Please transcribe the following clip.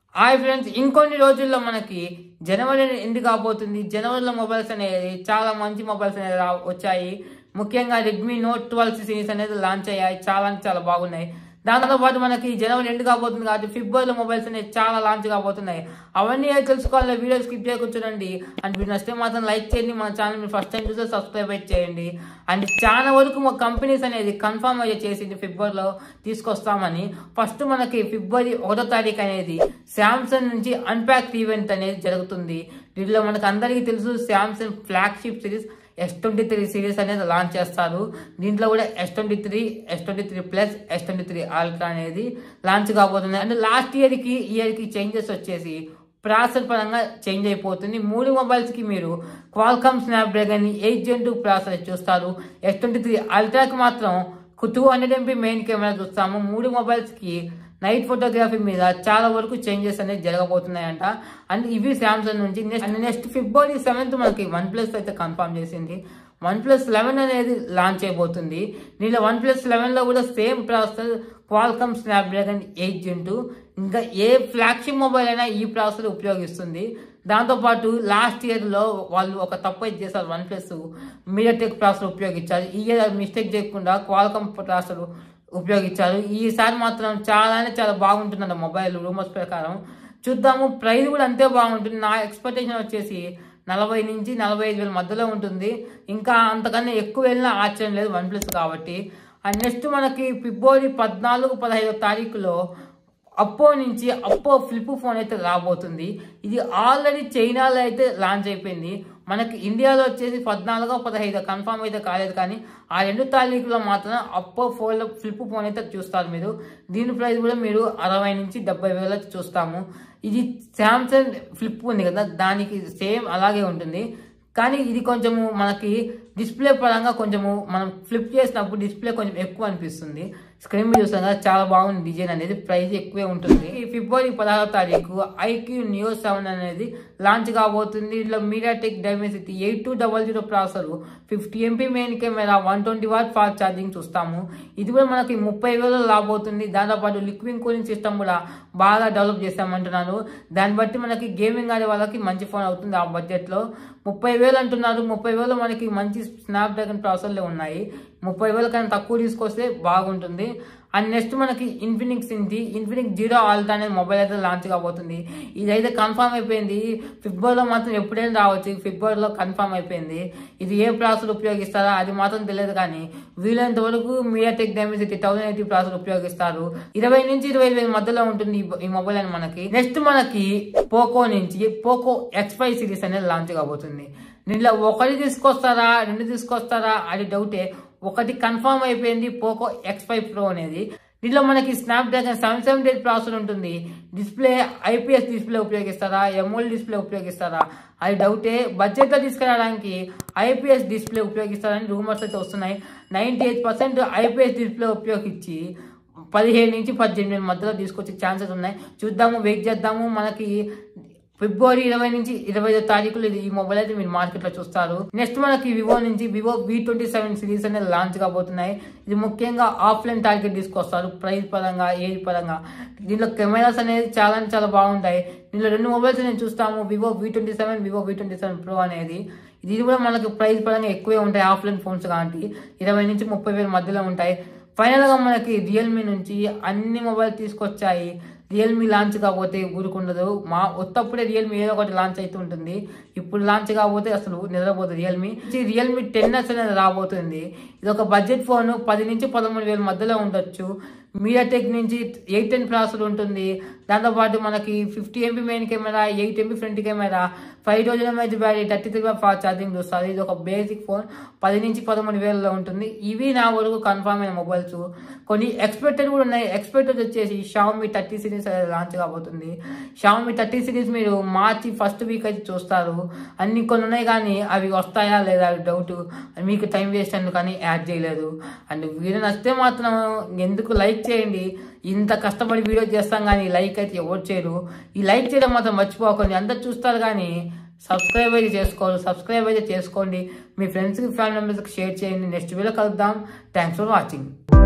hi friends ఇంకొన్ని రోజుల్లో మనకి జనవరి ఎండ్ కాబోతుంది జనవరిలో మొబైల్స్ అనేది చాలా మంచి మొబైల్స్ అనేది రా- వచ్చాయి ముఖ్యంగా రెడ్మీ నోట్ ట్వెల్వ్ సిరీస్ అనేది లాంచ్ అయ్యాయి చాలా అంటే చాలా బాగున్నాయి దాంతో పాటు మనకి జనవరి ఎండ్ కాబోతుంది కాబట్టి ఫిబ్రవరిలో మొబైల్స్ అనేవి చాలా లాంచ్ కాబోతున్నాయి అవన్నీ అయితే తెలుసుకోవాలి వీడియో స్కిప్ చేయకుండా చూడండి అండ్ మీరు నచ్చితే మాత్రం లైక్ చేయండి మన ఛానల్ మీరు ఫస్ట్ టైం చూస్తే సబ్స్క్రైబ్ అయితే చేయండి అండ్ చాలా వరకు మా కంపెనీస్ అనేది కన్ఫర్మ్ అయ్యే చేసింది ఫిబ్రవరిలో తీసుకొస్తామని ఫస్ట్ మనకి ఫిబ్రవరి ఒకటో తారీఖు అనేది శాంసంగ్ నుంచి అన్ప్యాక్ ఈవెంట్ అనేది జరుగుతుంది దీనిలో మనకు అందరికీ తెలుసు Samsung flagship series S twenty three series అనేది లాంచ్ చేస్తారు దీంట్లో కూడా S twenty three S twenty three plus S twenty three ultra అనేది లాంచ్ కాబోతుంది అంటే లాస్ట్ ఇయర్కి ఇయర్కి చేంజెస్ వచ్చేసి ప్రాసెసర్ పరంగా చేంజ్ అయిపోతుంది మూడు మొబైల్స్కి మీరు Qualcomm Snapdragon eight gen two processor చూస్తారు ఎస్ ట్వంటీ త్రీ అల్ట్రాకి మాత్రం two hundred MP main camera చూస్తాము మూడు మొబైల్స్కి నైట్ ఫోటోగ్రఫీ మీద చాలా వరకు చేంజెస్ అనేది జరగబోతున్నాయంట అండ్ ఇవి శాంసంగ్ నుంచి నెక్స్ట్ నెక్స్ట్ ఫిబ్రవరి సెవెంత్ మనకి వన్ ప్లస్ అయితే కన్ఫర్మ్ చేసింది వన్ ప్లస్ లెవెన్ అనేది లాంచ్ అయిపోతుంది దీనిలో వన్ ప్లస్ లెవెన్లో కూడా same processor Qualcomm Snapdragon eight gen two ఇంకా ఏ ఫ్లాగ్షిప్ మొబైల్ అయినా ఈ ప్రాసెసర్ ఉపయోగిస్తుంది దాంతోపాటు లాస్ట్ ఇయర్లో వాళ్ళు ఒక తప్పు అయితే చేశారు వన్ ప్లస్ మీడియాటెక్ ప్రాసెసర్ ఉపయోగించారు ఈ ఇయర్ మిస్టేక్ చేయకుండా క్వాల్కమ్ ప్రాసెసర్ ఉపయోగించారు ఈసారి మాత్రం చాలానే చాలా బాగుంటుంది మొబైల్ రూమర్స్ ప్రకారం చూద్దాము ప్రైస్ కూడా అంతే బాగుంటుంది నా ఎక్స్పెక్టేషన్ వచ్చేసి నలభై నుంచి నలభై ఐదు వేల మధ్యలో ఉంటుంది ఇంకా అంతకన్నా ఎక్కువ వెళ్ళినా ఆశ్చర్యం లేదు వన్ ప్లస్ కాబట్టి అండ్ నెక్స్ట్ మనకి ఫిబ్రవరి పద్నాలుగు పదహైదో తారీఖులో అప్పో నుంచి అప్పో ఫ్లిప్ ఫోన్ అయితే రాబోతుంది ఇది ఆల్రెడీ చైనాలో అయితే లాంచ్ అయిపోయింది మనకి ఇండియాలో వచ్చేసి పద్నాలుగో పదహైదు కన్ఫర్మ్ అయితే కాలేదు కానీ ఆ రెండు తారీఖులో మాత్రం అప్పో ఫోన్ ఫ్లిప్ ఫోన్ అయితే చూస్తారు మీరు దీని ప్రైస్ కూడా మీరు అరవై నుంచి డెబ్బై వేల చూస్తాము ఇది శాంసంగ్ ఫ్లిప్ ఉంది కదా దానికి సేమ్ అలాగే ఉంటుంది కానీ ఇది కొంచెము మనకి డిస్ప్లే పరంగా కొంచెము మనం ఫ్లిప్ చేసినప్పుడు డిస్ప్లే కొంచెం ఎక్కువ అనిపిస్తుంది స్క్రీన్ మీద చూస్తాం కదా చాలా బాగుంది డిజైన్ అనేది ప్రైస్ ఎక్కువే ఉంటుంది ఈ ఫిబ్రవరి పదహారో తారీఖు ఐక్యూ నియో సెవెన్ అనేది లాంచ్ కాబోతుంది ఇందులో MediaTek Dimensity eight two double zero processor fifty MP main camera one twenty watt fast charging చూస్తాము ఇది కూడా మనకి ముప్పై వేలు రాబోతుంది దాంతోపాటు లిక్విడ్ కూలింగ్ సిస్టమ్ కూడా బాగా డెవలప్ చేస్తామంటున్నారు దాన్ని బట్టి మనకి గేమింగ్ ఆడే వాళ్ళకి మంచి ఫోన్ అవుతుంది ఆ బడ్జెట్లో ముప్పై వేలు అంటున్నారు ముప్పై వేలు మనకి మంచి స్నాప్డ్రాగన్ ప్రాసెసర్లే ఉన్నాయి ముప్పై వేల కన్నా తక్కువ తీసుకొస్తే బాగుంటుంది అండ్ నెక్స్ట్ మనకి ఇన్ఫినిక్స్ నుంచి ఇన్ఫినిక్స్ జీరో ఆల్టా అనే మొబైల్ అయితే లాంచ్ కాబోతుంది ఇదైతే కన్ఫర్మ్ అయిపోయింది ఫిబ్రవరిలో మాత్రం ఎప్పుడైనా రావచ్చు ఫిబ్రవరిలో కన్ఫర్మ్ అయిపోయింది ఇది ఏ ప్రాసెసర్ ఉపయోగిస్తారో అది మాత్రం తెలియదు కానీ వీలైనంత వరకు MediaTek Dimensity thousand eighty processor ఉపయోగిస్తారు ఇరవై నుంచి ఇరవై వేల మధ్యలో ఉంటుంది ఈ- ఈ మొబైల్ అని మనకి నెక్స్ట్ మనకి పోకో నుంచి పోకో ఎక్స్ ఫైవ్ సిరీస్ అనేది లాంచ్ కాబోతుంది దీనిలో ఒకటి తీసుకొస్తారా రెండు తీసుకొస్తారా అది డౌటే ఒకటి కన్ఫర్మ్ అయిపోయింది పోకో ఎక్స్ ఫైవ్ ప్రో అనేది దీనిలో మనకి Snapdragon seven seven eight processor ఉంటుంది డిస్ప్లే ఐపీఎస్ డిస్ప్లే ఉపయోగిస్తారా ఎంఓల్ డిస్ప్లే ఉపయోగిస్తారా అది డౌటే బడ్జెట్లో తీసుకురావడానికి ఐపీఎస్ డిస్ప్లే ఉపయోగిస్తారని రూమర్స్ అయితే వస్తున్నాయి ninety eight percent IPS display ఉపయోగించి పదిహేను నుంచి పద్దెనిమిది వేల మధ్యలో తీసుకొచ్చే ఛాన్సెస్ ఉన్నాయి చూద్దాము వెయిట్ చేద్దాము మనకి ఫిబ్రవరి ఇరవై నుంచి ఇరవై ఐదో తారీఖులు ఇది ఈ మొబైల్ అయితే మీరు మార్కెట్ లో చూస్తారు నెక్స్ట్ మనకి వివో నుంచి Vivo V twenty seven series అనేది లాంచ్ కాబోతున్నాయి ఇది ముఖ్యంగా ఆఫ్లైన్ టార్గెట్ తీసుకొస్తారు ప్రైస్ పరంగా ఏజ్ పరంగా దీనిలో కెమెరాస్ అనేది చాలా అంటే చాలా బాగుంటాయి దీనిలో రెండు మొబైల్స్ నేను చూస్తాము Vivo V twenty seven Vivo V twenty seven pro అనేది ఇది కూడా మనకి ప్రైస్ పరంగా ఎక్కువే ఉంటాయి ఆఫ్లైన్ ఫోన్స్ కాబట్టి ఇరవై నుంచి ముప్పై వేల మధ్యలో ఉంటాయి ఫైనల్ గా మనకి రియల్మీ నుంచి అన్ని మొబైల్ తీసుకొచ్చాయి రియల్మీ లాంచ్ కాకపోతే ఊరుకుండదు మా ఒత్తప్పుడే రియల్మీ ఏదో ఒకటి లాంచ్ అయితే ఉంటుంది ఇప్పుడు లాంచ్ కాకపోతే అసలు నిద్రపోతుంది రియల్మీ రియల్మీ టెన్ ఎస్ అనేది రాబోతుంది ఇది ఒక బడ్జెట్ ఫోన్ పది నుంచి పదమూడు వేల మధ్యలో ఉండొచ్చు మీడియాటెక్ నుంచి ఎయిట్ టెన్ ప్రాసెసర్ ఉంటుంది దాంతోపాటు మనకి fifty MP main camera eight MP front camera five thousand mAh battery thirty three fast charging చూస్తారు ఇది ఒక బేసిక్ ఫోన్ పది నుంచి పదమూడు వేలలో ఉంటుంది ఇవి నా వరకు కన్ఫర్మ్ అయిన మొబైల్స్ కొన్ని ఎక్స్పెక్టెడ్ కూడా ఉన్నాయి ఎక్స్పెక్టెడ్ వచ్చేసి షామి థర్టీ సిరీస్ లాంచ్ కాబోతుంది షామి థర్టీ సిరీస్ మీరు మార్చి ఫస్ట్ వీక్ అయితే చూస్తారు అన్ని కొన్ని ఉన్నాయి కానీ అవి వస్తాయా లేదా అవి డౌట్ మీకు టైం వేస్ట్ అందుకు కానీ యాడ్ చేయలేదు అండ్ వీడియో నచ్చితే మాత్రం ఎందుకు లైక్ చేయండి ఇంత కష్టపడి వీడియో చేస్తాం కానీ లైక్ అయితే ఎవరు చేయరు ఈ లైక్ చేయడం మాత్రం మర్చిపోకండి అందరు చూస్తారు కానీ సబ్స్క్రైబ్ అయితే చేసుకోరు సబ్స్క్రైబ్ అయితే చేసుకోండి మీ ఫ్రెండ్స్కి ఫ్యామిలీ మెంబర్స్కి షేర్ చేయండి నెక్స్ట్ వీడియో కలుద్దాం థ్యాంక్స్ ఫర్ వాచింగ్